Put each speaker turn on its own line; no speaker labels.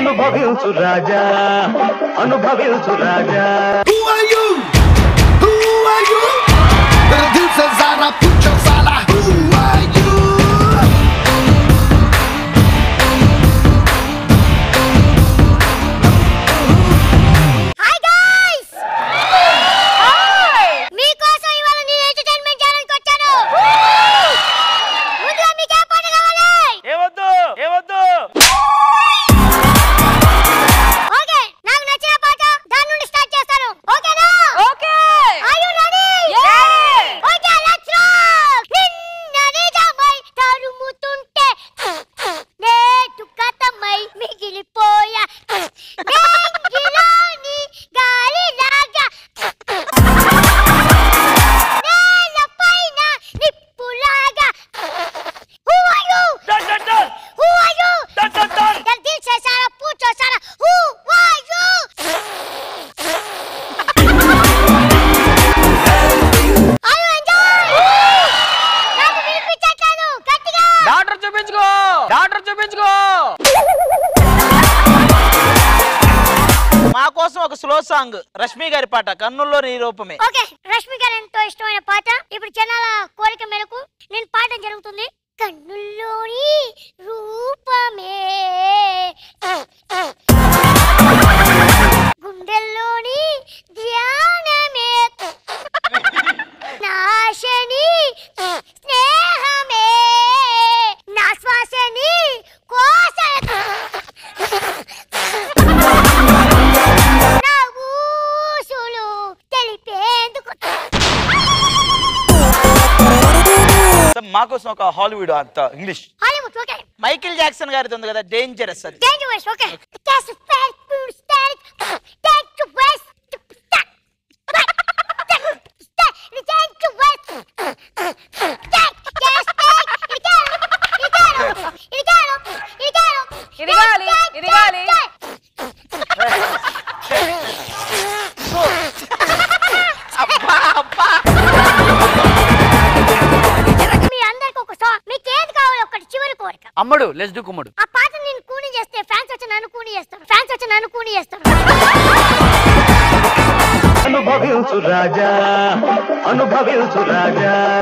అనుభవించు రాజా అనుభవించు Raja
Who are you? Who are you? Producer Zara, put your Zara. Who are you?
Hi guys మీకోసం ఇవాళ నేను entertainment చేయడానికి వచ్చాను ముందుగా మీకు ఏ పాట కావాలి
ఏవద్దు ఏవద్దు
ఓకే నాకు నచ్చిన పాట దాని నుండి స్టార్ట్ చేస్తాను ఓకేనా
okay
are you ready okay let's rock నిన్న నిజమై తరుముతుంటే నేటు కథమై మిగిలిపోయా డెంగిలోని గాలిలాగా నేలపైన నిప్పులాగా Who are you?
డన్ డన్ డన్
Who are you?
డన్ డన్ డన్
Del dil se Sara, pucho Sara. Who are you? Are you enjoying? నాకు వినిపించట్లేదు గట్టిగా
డాక్టర్ చూపించుకో డాక్టర్ చూపించుకో మా కోసం ఒక స్లో సాంగ్ రష్మి గారి పాట కన్నుల్లో నీ రూపమే
ఓకే రష్మి గారు ఎంతో ఇష్టమైన పాట ఇప్పుడు జనాల కోరిక మేరకు నేను పాడడం జరుగుతుంది కన్నుల్లోని రూపమే గుండెల్లోని ధ్యానమే నాశని స్నేహమే నా శ్వాసని కోస నా ఊసులు తెలిపేందుకు
మా కోసం ఒక హాలీవుడ్ అంత English
Hollywood okay
Michael Jackson గారిది ఉంది కదా డేంజరస్ అది
Dangerous, okay. That's a fast food static. Dangerous. Stop. Stop. Dangerous. Stop. Yes, stop. ఇరిగాను. ఇరిగాను. ఇరిగాను. ఇరిగాను.
ఇరగాలి, ఇరగాలి.
అబ్బా అబ్బా
మీ అందరికి ఒక సాంగ్ మీకు ఏది కావాలో ఒకటి చివరి కోరిక
అమ్మడు లెస్ డు కుమ్ముడు
ఆ పాట నేను కూని చేస్తే ఫ్యాన్స్ వచ్చి నన్ను కూని చేస్తారు ఫ్యాన్స్ వచ్చి నన్ను కూని చేస్తారు
అనుభవించు రాజా అనుభవించు రాజా